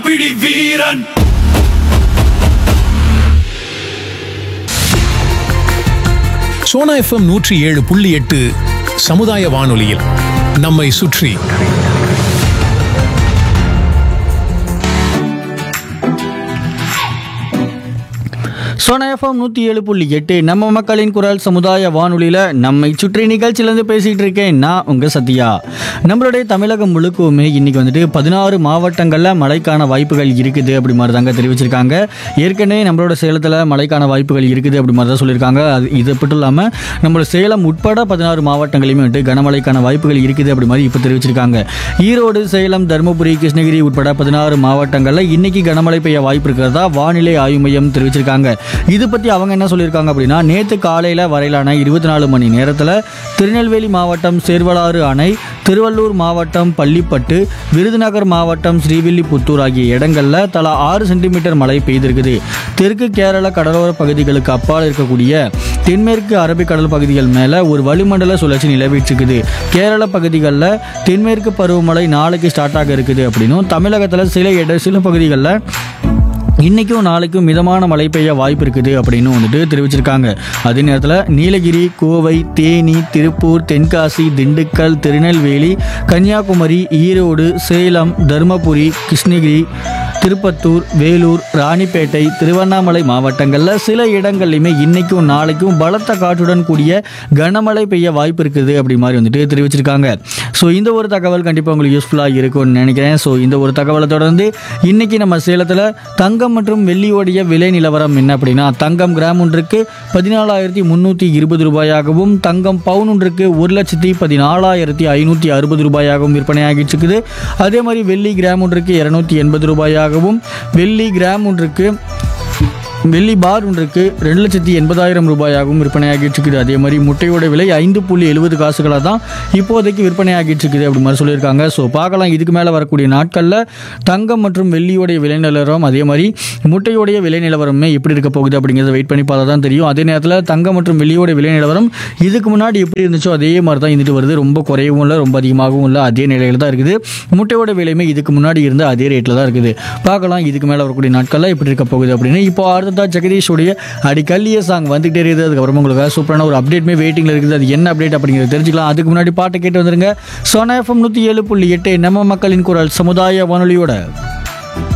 பிடி வீரன் சோனா எஃப்எம் நூற்றி ஏழு புள்ளி எட்டு சமுதாய வானொலியில் நம்மை சுற்றி சோனா எஃப்எம் நூற்றி ஏழு புள்ளி எட்டு நம்ம மக்களின் குரல் சமுதாய வானொலியில் நம்மை சுற்றி நிகழ்ச்சியிலேருந்து பேசிகிட்டு இருக்கேன் நான் உங்கள் சத்யா நம்மளுடைய தமிழகம் முழுக்கவுமே இன்னைக்கு வந்துட்டு பதினாறு மாவட்டங்களில் மழைக்கான வாய்ப்புகள் இருக்குது அப்படி மாதிரி தாங்க தெரிவிச்சிருக்காங்க ஏற்கனவே நம்மளோட சேலத்தில் மழைக்கான வாய்ப்புகள் இருக்குது அப்படி மாதிரி தான் சொல்லியிருக்காங்க அது இது மட்டும் இல்லாமல் நம்மளோட சேலம் உட்பட பதினாறு மாவட்டங்களையுமே வந்துட்டு கனமழைக்கான வாய்ப்புகள் இருக்குது அப்படி மாதிரி இப்போ தெரிவிச்சிருக்காங்க ஈரோடு சேலம் தருமபுரி கிருஷ்ணகிரி உட்பட பதினாறு மாவட்டங்களில் இன்னைக்கு கனமழை பெய்ய வாய்ப்பு இருக்கிறதா வானிலை ஆய்வு மையம் தெரிவிச்சிருக்காங்க இது பற்றி அவங்க என்ன சொல்லியிருக்காங்க அப்படின்னா நேற்று காலையில் வரையிலான இருபத்தி நாலு மணி நேரத்தில் திருநெல்வேலி மாவட்டம் சேர்வலாறு அணை திருவள்ளூர் மாவட்டம் பள்ளிப்பட்டு விருதுநகர் மாவட்டம் ஸ்ரீவில்லிபுத்தூர் ஆகிய இடங்களில் தலா ஆறு சென்டிமீட்டர் மழை பெய்திருக்குது தெற்கு கேரள கடலோர பகுதிகளுக்கு அப்பால் இருக்கக்கூடிய தென்மேற்கு அரபிக்கடல் பகுதிகள் மேலே ஒரு வளிமண்டல சுழற்சி நிலவிட்டுருக்குது கேரள பகுதிகளில் தென்மேற்கு பருவமழை நாளைக்கு ஸ்டார்ட் ஆக இருக்குது அப்படின்னும் தமிழகத்தில் சில இட சில பகுதிகளில் இன்றைக்கும் நாளைக்கும் மிதமான மழை பெய்ய வாய்ப்பு இருக்குது அப்படின்னு வந்துட்டு தெரிவிச்சிருக்காங்க அதே நேரத்தில் நீலகிரி கோவை தேனி திருப்பூர் தென்காசி திண்டுக்கல் திருநெல்வேலி கன்னியாகுமரி ஈரோடு சேலம் தருமபுரி கிருஷ்ணகிரி திருப்பத்தூர் வேலூர் ராணிப்பேட்டை திருவண்ணாமலை மாவட்டங்களில் சில இடங்கள்லையுமே இன்னைக்கும் நாளைக்கும் பலத்த காற்றுடன் கூடிய கனமழை பெய்ய வாய்ப்பு இருக்குது அப்படி மாதிரி வந்துட்டு தெரிவிச்சிருக்காங்க ஸோ இந்த ஒரு தகவல் கண்டிப்பாக உங்களுக்கு யூஸ்ஃபுல்லாக இருக்கும்னு நினைக்கிறேன் ஸோ இந்த ஒரு தகவலை தொடர்ந்து இன்னைக்கு நம்ம சேலத்தில் தங்கம் மற்றும் வெள்ளியோடைய விலை நிலவரம் என்ன அப்படின்னா தங்கம் கிராம் ஒன்றுக்கு பதினாலாயிரத்தி முந்நூற்றி இருபது ரூபாயாகவும் தங்கம் பவுன் ஒன்றுக்கு ஒரு லட்சத்தி பதினாலாயிரத்தி ஐநூற்றி அறுபது ரூபாயாகவும் விற்பனையாகிட்டு இருக்குது அதே மாதிரி வெள்ளி கிராம் ஒன்றுக்கு இரநூத்தி எண்பது ரூபாயாகவும் வெள்ளி கிராம் ஒன்றுக்கு வெள்ளி பார் ஒன்றுக்கு ரெண்டு லட்சத்தி எண்பதாயிரம் ரூபாயாகவும் விற்பனையாகிட்டு இருக்குது அதே மாதிரி முட்டையோட விலை ஐந்து புள்ளி எழுபது காசுகளாக தான் இப்போதைக்கு விற்பனையாகிட்டு இருக்குது அப்படி மாதிரி சொல்லியிருக்காங்க ஸோ பார்க்கலாம் இதுக்கு மேலே வரக்கூடிய நாட்களில் தங்கம் மற்றும் வெள்ளியோடைய விலை நிலவரம் அதே மாதிரி முட்டையோடைய விலை நிலவரமே எப்படி இருக்க போகுது அப்படிங்கிறத வெயிட் பண்ணி பார்த்தா தான் தெரியும் அதே நேரத்தில் தங்கம் மற்றும் வெள்ளியோட விலை நிலவரம் இதுக்கு முன்னாடி எப்படி இருந்துச்சோ அதே மாதிரி தான் இருந்துட்டு வருது ரொம்ப குறையவும் இல்லை ரொம்ப அதிகமாகவும் இல்லை அதே நிலையில் தான் இருக்குது முட்டையோட விலையுமே இதுக்கு முன்னாடி இருந்த அதே ரேட்டில் தான் இருக்குது பார்க்கலாம் இதுக்கு மேலே வரக்கூடிய நாட்களில் எப்படி இருக்க போகுது அப்படின்னு இப்போ அடுத்ததா ஜெகதீஷுடைய அடிக்கல்லிய சாங் வந்துகிட்டே இருக்குது அதுக்கப்புறமா உங்களுக்கு சூப்பரான ஒரு அப்டேட்மே வெயிட்டிங்கில் இருக்குது அது என்ன அப்டேட் அப்படிங்கிறத தெரிஞ்சுக்கலாம் அதுக்கு முன்னாடி பாட்டை கேட்டு வந்துருங்க சோனா எஃப்எம் நூற்றி ஏழு புள்ளி எட்டு நம்ம மக்களின் குரல் சமுதாய வானொலியோட